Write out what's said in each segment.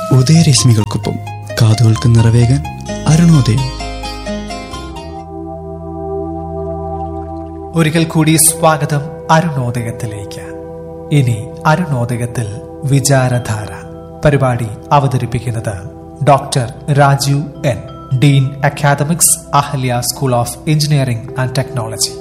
ഉദയരശ്മികൾക്കൊപ്പം കാതുകൾക്ക് നിറവേകാൻ അരുണോദയം ഒരിക്കൽ കൂടി സ്വാഗതം അരുണോദയത്തിലേക്ക് ഇനി അരുണോദയത്തിൽ വിചാരധാര പരിപാടി അവതരിപ്പിക്കുന്നത് doctor Rajeev N dean academics Ahalya school of engineering and technology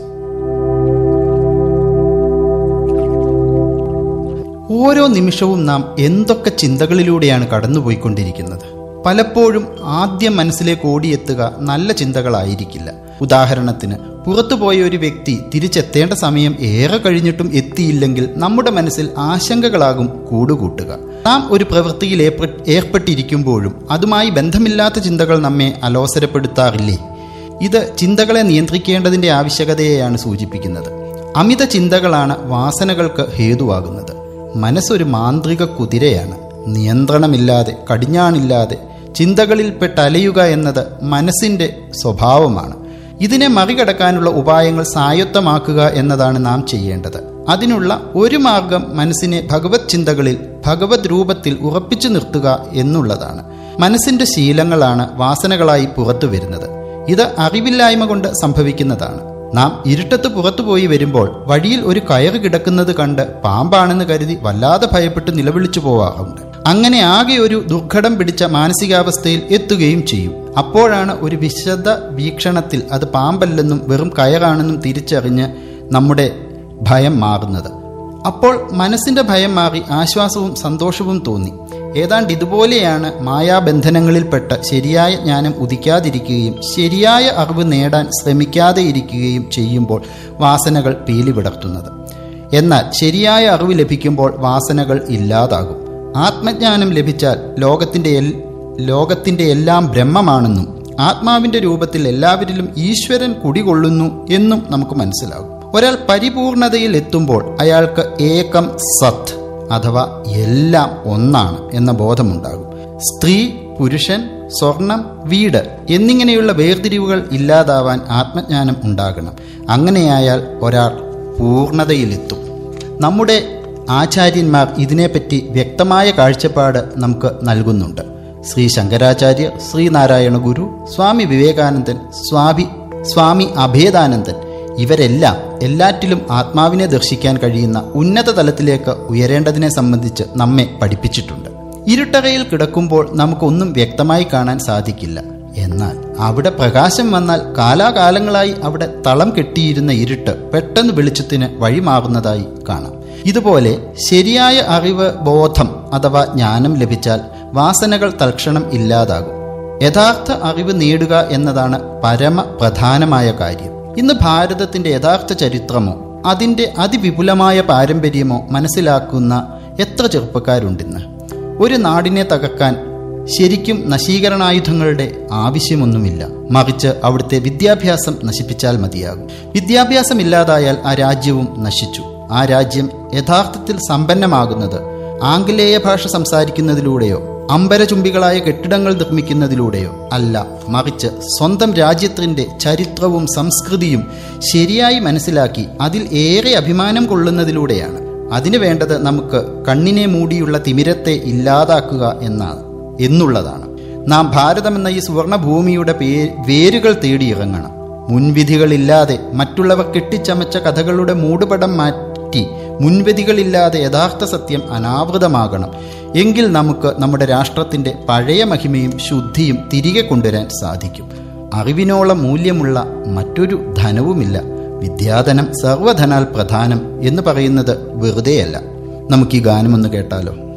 ഓരോ നിമിഷവും നാം എന്തൊക്കെ ചിന്തകളിലൂടെയാണ് കടന്നുപോയിക്കൊണ്ടിരിക്കുന്നത് പലപ്പോഴും ആദ്യം മനസ്സിലേക്ക് ഓടിയെത്തുക നല്ല ചിന്തകളായിരിക്കില്ല ഉദാഹരണത്തിന് പുറത്തുപോയ ഒരു വ്യക്തി തിരിച്ചെത്തേണ്ട സമയം ഏറെ കഴിഞ്ഞിട്ടും എത്തിയില്ലെങ്കിൽ നമ്മുടെ മനസ്സിൽ ആശങ്കകളാകും കൂടുകൂട്ടുക നാം ഒരു പ്രവൃത്തിയിൽ ഏർപ്പെ- ഏർപ്പെട്ടിരിക്കുമ്പോഴും അതുമായി ബന്ധമില്ലാത്ത ചിന്തകൾ നമ്മെ അലോസരപ്പെടുത്താറില്ലേ ഇത് ചിന്തകളെ നിയന്ത്രിക്കേണ്ടതിന്റെ ആവശ്യകതയെയാണ് സൂചിപ്പിക്കുന്നത് അമിത ചിന്തകളാണ് വാസനകൾക്ക് ഹേതുവാകുന്നത് മനസ്സൊരു മാന്ത്രിക കുതിരയാണ് നിയന്ത്രണമില്ലാതെ കടിഞ്ഞാണില്ലാതെ ചിന്തകളിൽപ്പെട്ട് അലയുക എന്നത് മനസ്സിന്റെ സ്വഭാവമാണ് ഇതിനെ മറികടക്കാനുള്ള ഉപായങ്ങൾ സായത്തമാക്കുക എന്നതാണ് നാം ചെയ്യേണ്ടത് അതിനുള്ള ഒരു മാർഗം മനസ്സിനെ ഭഗവത് ചിന്തകളിൽ ഭഗവത് രൂപത്തിൽ ഉറപ്പിച്ചു നിർത്തുക എന്നുള്ളതാണ് മനസ്സിന്റെ ശീലങ്ങളാണ് വാസനകളായി പുറത്തു വരുന്നത് ഇത് അറിവില്ലായ്മ കൊണ്ട് സംഭവിക്കുന്നതാണ് നാം ഇരുട്ടത്ത് പുറത്തുപോയി വരുമ്പോൾ വഴിയിൽ ഒരു കയറ് കിടക്കുന്നത് കണ്ട് പാമ്പാണെന്ന് കരുതി വല്ലാതെ ഭയപ്പെട്ട് നിലവിളിച്ചു പോവാറുണ്ട് അങ്ങനെ ആകെ ഒരു ദുർഘടം പിടിച്ച മാനസികാവസ്ഥയിൽ എത്തുകയും ചെയ്യും അപ്പോഴാണ് ഒരു വിശദ വീക്ഷണത്തിൽ അത് പാമ്പല്ലെന്നും വെറും കയറാണെന്നും തിരിച്ചറിഞ്ഞ് നമ്മുടെ ഭയം മാറുന്നത് അപ്പോൾ മനസ്സിന്റെ ഭയം മാറി ആശ്വാസവും സന്തോഷവും തോന്നി ഏതാണ്ട് ഇതുപോലെയാണ് മായാബന്ധനങ്ങളിൽപ്പെട്ട ശരിയായ ജ്ഞാനം ഉദിക്കാതിരിക്കുകയും ശരിയായ അറിവ് നേടാൻ ശ്രമിക്കാതെ ഇരിക്കുകയും ചെയ്യുമ്പോൾ വാസനകൾ പീലി വിടർത്തുന്നത് എന്നാൽ ശരിയായ അറിവ് ലഭിക്കുമ്പോൾ വാസനകൾ ഇല്ലാതാകും ആത്മജ്ഞാനം ലഭിച്ചാൽ ലോകത്തിന്റെ എൽ ലോകത്തിന്റെ എല്ലാം ബ്രഹ്മമാണെന്നും ആത്മാവിന്റെ രൂപത്തിൽ എല്ലാവരിലും ഈശ്വരൻ കുടികൊള്ളുന്നു എന്നും നമുക്ക് മനസ്സിലാകും ഒരാൾ പരിപൂർണതയിൽ എത്തുമ്പോൾ അയാൾക്ക് ഏകം സത്ത് അഥവാ എല്ലാം ഒന്നാണ് എന്ന ബോധമുണ്ടാകും സ്ത്രീ പുരുഷൻ സ്വർണം വീട് എന്നിങ്ങനെയുള്ള വേർതിരിവുകൾ ഇല്ലാതാവാൻ ആത്മജ്ഞാനം ഉണ്ടാകണം അങ്ങനെയായാൽ ഒരാൾ പൂർണ്ണതയിലെത്തും നമ്മുടെ ആചാര്യന്മാർ ഇതിനെപ്പറ്റി വ്യക്തമായ കാഴ്ചപ്പാട് നമുക്ക് നൽകുന്നുണ്ട് ശ്രീ ശങ്കരാചാര്യർ ശ്രീനാരായണ ഗുരു സ്വാമി വിവേകാനന്ദൻ സ്വാമി സ്വാമി അഭേദാനന്ദൻ ഇവരെല്ലാം എല്ലാറ്റിലും ആത്മാവിനെ ദർശിക്കാൻ കഴിയുന്ന ഉന്നത തലത്തിലേക്ക് ഉയരേണ്ടതിനെ സംബന്ധിച്ച് നമ്മെ പഠിപ്പിച്ചിട്ടുണ്ട് ഇരുട്ടറയിൽ കിടക്കുമ്പോൾ നമുക്കൊന്നും വ്യക്തമായി കാണാൻ സാധിക്കില്ല എന്നാൽ അവിടെ പ്രകാശം വന്നാൽ കാലാകാലങ്ങളായി അവിടെ തളം കെട്ടിയിരുന്ന ഇരുട്ട് പെട്ടെന്ന് വെളിച്ചത്തിന് വഴിമാറുന്നതായി കാണാം ഇതുപോലെ ശരിയായ അറിവ് ബോധം അഥവാ ജ്ഞാനം ലഭിച്ചാൽ വാസനകൾ തൽക്ഷണം ഇല്ലാതാകും യഥാർത്ഥ അറിവ് നേടുക എന്നതാണ് പരമ പ്രധാനമായ കാര്യം ഇന്ന് ഭാരതത്തിന്റെ യഥാർത്ഥ ചരിത്രമോ അതിന്റെ അതിവിപുലമായ പാരമ്പര്യമോ മനസ്സിലാക്കുന്ന എത്ര ചെറുപ്പക്കാരുണ്ടിന്ന് ഒരു നാടിനെ തകർക്കാൻ ശരിക്കും നശീകരണായുധങ്ങളുടെ ആവശ്യമൊന്നുമില്ല മറിച്ച് അവിടുത്തെ വിദ്യാഭ്യാസം നശിപ്പിച്ചാൽ മതിയാകും വിദ്യാഭ്യാസം ഇല്ലാതായാൽ ആ രാജ്യവും നശിച്ചു ആ രാജ്യം യഥാർത്ഥത്തിൽ സമ്പന്നമാകുന്നത് ആംഗലേയ ഭാഷ സംസാരിക്കുന്നതിലൂടെയോ അമ്പരചുംബികളായ കെട്ടിടങ്ങൾ നിർമ്മിക്കുന്നതിലൂടെയോ അല്ല മറിച്ച് സ്വന്തം രാജ്യത്തിന്റെ ചരിത്രവും സംസ്കൃതിയും ശരിയായി മനസ്സിലാക്കി അതിൽ ഏറെ അഭിമാനം കൊള്ളുന്നതിലൂടെയാണ് അതിനു വേണ്ടത് നമുക്ക് കണ്ണിനെ മൂടിയുള്ള തിമിരത്തെ ഇല്ലാതാക്കുക എന്നാണ് എന്നുള്ളതാണ് നാം ഭാരതമെന്ന ഈ സുവർണ ഭൂമിയുടെ പേ വേരുകൾ തേടിയിറങ്ങണം മുൻവിധികളില്ലാതെ മറ്റുള്ളവർ കെട്ടിച്ചമച്ച കഥകളുടെ മൂടുപടം മാറ്റി മുൻവിധികളില്ലാതെ യഥാർത്ഥ സത്യം അനാവൃതമാകണം എങ്കിൽ നമുക്ക് നമ്മുടെ രാഷ്ട്രത്തിന്റെ പഴയ മഹിമയും ശുദ്ധിയും തിരികെ കൊണ്ടുവരാൻ സാധിക്കും അറിവിനോളം മൂല്യമുള്ള മറ്റൊരു ധനവുമില്ല വിദ്യാധനം സർവധനാൽ പ്രധാനം എന്ന് പറയുന്നത് വെറുതെയല്ല നമുക്ക് ഈ ഗാനമൊന്ന് കേട്ടാലോ